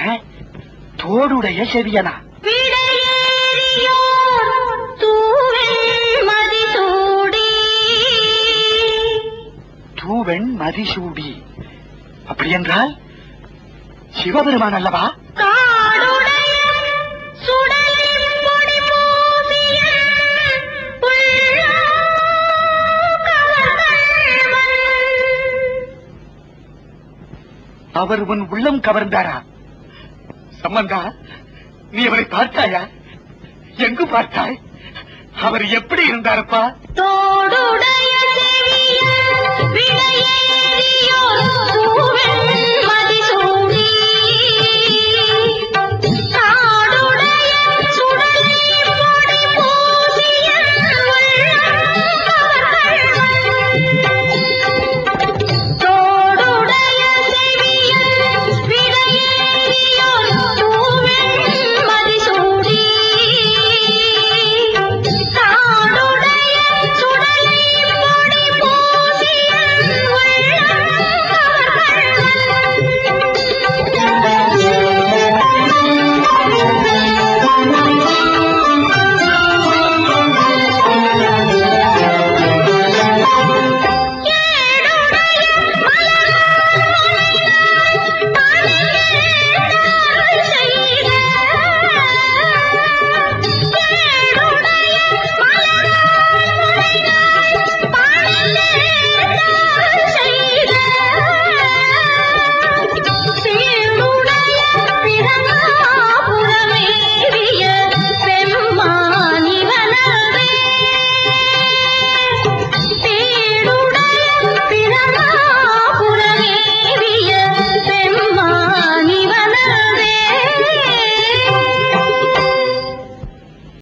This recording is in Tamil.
தோடுடைய செவியனா விடையேறியோர் தூவெண் மதிசூடி தூவெண் மதிசூடி அப்படி என்றால் சிவபெருமான் அல்லவா காடுடைய சுடலின் பொடி பூசிய உள்ளம் கவர்ந்தவன். அவர் உன் உள்ளம் கவர்ந்தாரா சம்பந்தா நீ அவரை பார்த்தாயா எங்கு பார்த்தாய் அவர் எப்படி இருந்தாரப்பா தோடுடைய செவியன் விடையை